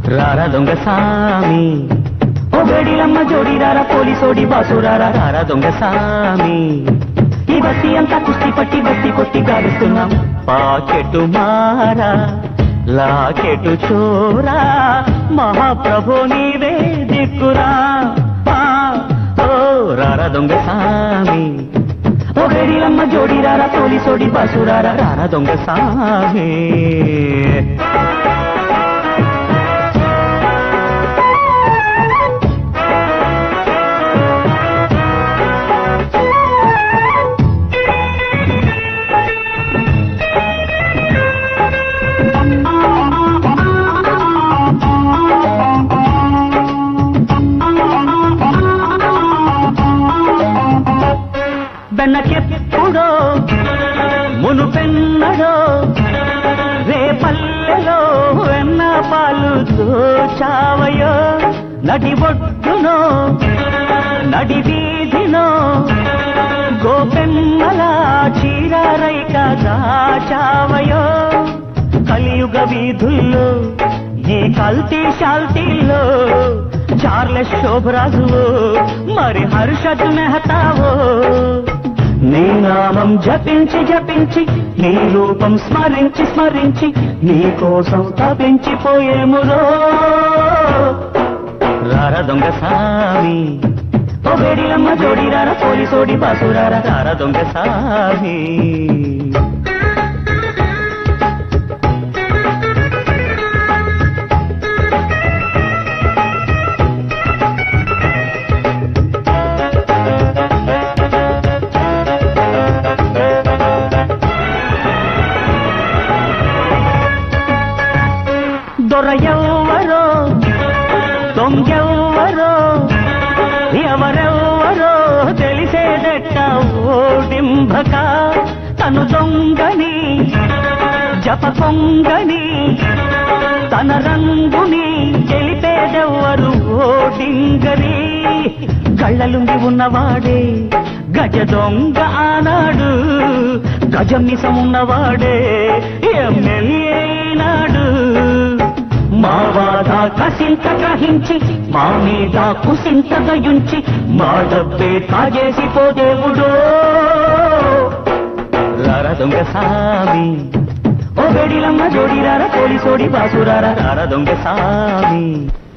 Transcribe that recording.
రారా దొంగ సామి ఓ వేడిలమ్మ జోడి రారా పోలీసోడి బాసురారా రారా దొంగ సామి ఈ బస్తి అంతా కుస్తీ పట్టి బస్తి కొట్టి గాలిస్తున్నాం పాకెటు మారా లాకెటు చోరా మహాప్రభు నీవే దిక్కురా ఆ, ఓ రారా దొంగ సామి ఓ వేడిలమ్మ జోడి రారా పోలీసోడి బాసురారా రారా దొంగ సామి వెనకెప్పుడో మునుపెన్నడో రేపల్లెలో వెన్న పాలు దోచావయో నడి ఒడ్డునో నడి వీధినో గోపెన్నల చీరారైక దాచావయో కలియుగ వీధుల్లో నీ కల్తీ శాల్తీల్లో చార్లెస్ శోభరాజువో మరి హర్షద్ మెహతావో నీ నామం జపించి జపించి నీ రూపం స్మరించి స్మరించి నీ కోసం తపించిపోయేమురో రార దొంగ సామి ఓ వేడిలమ్మ జోడి రార పోలీసోడి బాసురార రార దొంగ సామి దొరయెవ్వరో దొంగెవ్వరో ఎవరెవ్వరో తెలిసేదెట్ట ఓడింభక తను దొంగని జప పొంగని తన రంగుని తెలిపేదెవ్వరు ఓడింగని కళ్ళలుంగి ఉన్నవాడే గజ దొంగ ఆనాడు గజం నిసం ఉన్నవాడే ఎమ్మెల్యే అయినాడు మా బాధ కసింత గ్రహించి మా మీద కుసింత దయుంచి మా డబ్బే కాజేసి పోదేవుడో రారా దొంగ సామి ఓ బెడిలమ్మ జోడిరారా పోలీసోడి బాసురారా రారా దొంగ సామి